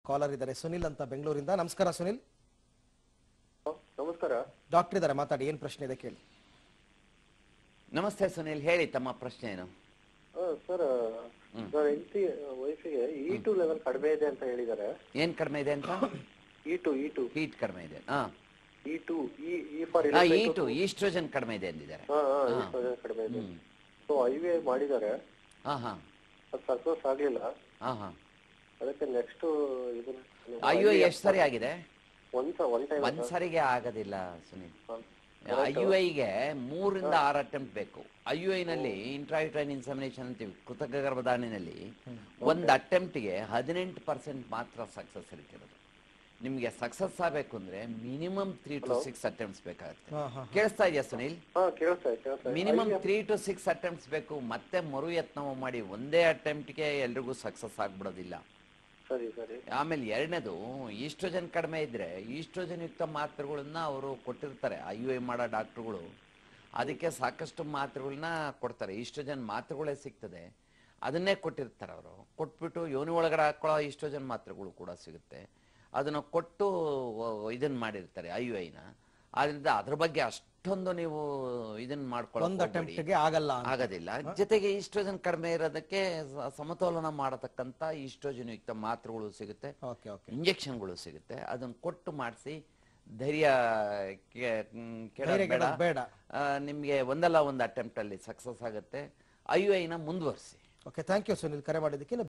Collar ಇದ್ದಾರೆ ಸುನಿಲ್ ಅಂತ ಬೆಂಗಳೂರಿಂದ ನಮಸ್ಕಾರ ಸುನಿಲ್ ಹ, ನಮಸ್ಕಾರ ಡಾಕ್ಟರ್ ಇದ್ದಾರೆ ಮಾತಾಡಿ ಏನ್ ಪ್ರಶ್ನೆ ಇದೆ ಕೇಳಿ ನಮಸ್ತೆ ಸುನಿಲ್ ಹೇಳಿ ತಮ್ಮ ಪ್ರಶ್ನೆ ಏನು ಆ, ಸರ್ ನನ್ನ ಹೆಂಡತಿ ವೈಫಿಗೆ ಇ ಟು ಲೆವೆಲ್ ಕಡಿಮೆ ಇದೆ ಅಂತ ಹೇಳಿದ್ದಾರೆ ಏನ್ ಕಡಿಮೆ ಇದೆ ಅಂತ E two E two heat ಕಡಿಮೆ ಇದೆ ಹಾ E two E E for ಆ, ಈಟು ಈಸ್ಟ್ರೋಜನ್ ಕಡಿಮೆ ಇದೆ ಅಂದಿದ್ದಾರೆ ಹಾ ಹಾ ಕಡಿಮೆ ಇದೆ ಸೊ ಐ ವಿ ಐ ಮಾಡಿದ್ದಾರೆ ಹಾ ಹಾ ಅದು ಸಕ್ಸಸ್ ಆಗ್ಲಿಲ್ಲ ಹಾ ಹಾ ಅದಕ್ಕೆ ನೆಕ್ಸ್ಟ್ ಇದನ್ನ ಅಯ್ಯೋ ಎಷ್ಟು ಸರಿ ಆಗಿದೆ ಒಂದ್ ಒನ್ ಟೈಮ್ ಒಂದ್ ಸರಿಗೆ ಆಗೋದಿಲ್ಲ ಸುನಿಲ್ ಐ ಯು ಐಗೆ ಮೂರಿಂದ ಆರು ಅಟೆಂಪ್ಟ್ ಬೇಕು ಐ ಯು ಐನಲ್ಲಿ ಇಂಟ್ರಾಯುಟ್ರೈನ್ ಇನ್ಸಮಿನೇಷನ್ ಅಂತೀವಿ ಕೃತಕ ಗರ್ಭಧಾರಣೆಯಲ್ಲಿ ಒಂದು ಅಟೆಂಪ್ಟ್ಗೆ ಹದಿನೆಂಟು ಪರ್ಸೆಂಟ್ ಮಾತ್ರ ಸಕ್ಸಸ್ ಇರ್ತಿರೋದು ನಿಮಗೆ ಸಕ್ಸಸ್ ಆಗಬೇಕು ಅಂದ್ರೆ minimum three to six attempts ಬೇಕಾಗುತ್ತೆ ಹಾ, ಹಾ. ಕೇಳಿಸ್ತಾ ಇದೆಯಾ ಸುನಿಲ್ ಹಾ ಕೇಳ್ತಾ ಇದೆ ಕೇಳ್ತಾ ಇದೆ minimum three to six attempts ಬೇಕು ಮತ್ತೆ ಮರು ಯತ್ನ ಮಾಡಿ ಒಂದೇ ಅಟೆಂಪ್ಟ್ಗೆ ಎಲ್ರಿಗೂ ಸಕ್ಸಸ್ ಆಗ್ಬಿಡೋದಿಲ್ಲ ಸರಿ ಸರಿ ಆಮೇಲೆ ಎರಡನೇದು ಈಸ್ಟ್ರೋಜನ್ ಕಡಿಮೆ ಇದ್ರೆ ಈಸ್ಟ್ರೋಜನ್ ಯುಕ್ತ ಮಾತ್ರೆಗಳನ್ನ ಅವರು ಕೊಟ್ಟಿರ್ತಾರೆ ಐ ಯು ಐ ಮಾಡೋ ಡಾಕ್ಟ್ರುಗಳು ಅದಕ್ಕೆ ಸಾಕಷ್ಟು ಮಾತ್ರೆಗಳನ್ನ ಕೊಡ್ತಾರೆ ಈಸ್ಟ್ರೋಜನ್ ಮಾತ್ರೆಗಳೇ ಸಿಗ್ತದೆ ಅದನ್ನೇ ಕೊಟ್ಟಿರ್ತಾರೆ ಅವರು ಕೊಟ್ಬಿಟ್ಟು ಯೋನಿ ಒಳಗಡೆ ಹಾಕೊಳ್ಳೋ ಈಸ್ಟ್ರೋಜನ್ ಮಾತ್ರೆಗಳು ಕೂಡ ಸಿಗುತ್ತೆ ಅದನ್ನ ಕೊಟ್ಟು ಇದನ್ನ ಮಾಡಿರ್ತಾರೆ ಐ ಯು ಐನ ಆದ್ರಿಂದ ಅದ್ರ ಬಗ್ಗೆ ಅಷ್ಟೊಂದು ನೀವು ಇದನ್ನ ಒಂದ್ ಮಾಡ್ಕೊಳ್ಳೋ ಅಟೆಂಪ್ಟ್ ಗೆ ಆಗಲ್ಲ ಅಂತ. ಆಗೋದಿಲ್ಲ ಜೊತೆಗೆ ಈಸ್ಟ್ರೋಜನ್ ಕಡಿಮೆ ಇರೋದಕ್ಕೆ ಸ- ಸಮತೋಲನ ಮಾಡತಕ್ಕಂತ ಈಸ್ಟ್ರೋಜನ್ ಯುಕ್ತ ಮಾತ್ರೆಗಳು ಸಿಗುತ್ತೆ ಓಕೆ ಓಕೆ ಇಂಜೆಕ್ಷನ್ಗಳು ಸಿಗುತ್ತೆ ಅದನ್ನ ಕೊಟ್ಟು ಮಾಡಿಸಿ ಧೈರ್ಯ ಕೆ- ಮ್, ಕೆಡೋದ್ ಧೈರ್ಯ ಬೇಡ ಕೆಡೋದ್ ಬೇಡ. ಆ, ನಿಮ್ಗೆ ಒಂದಲ್ಲ ಒಂದು ಅಟೆಂಪ್ಟ್ ಅಲ್ಲಿ ಸಕ್ಸಸ್ ಆಗುತ್ತೆ ಐ ಯು ಐನ ಮುಂದುವರಿಸಿ ಓಕೆ ಥ್ಯಾಂಕ್ ಯು ಸುನಿಲ್ ಕರೆ ಮಾಡಿದ್ದಕ್ಕೆ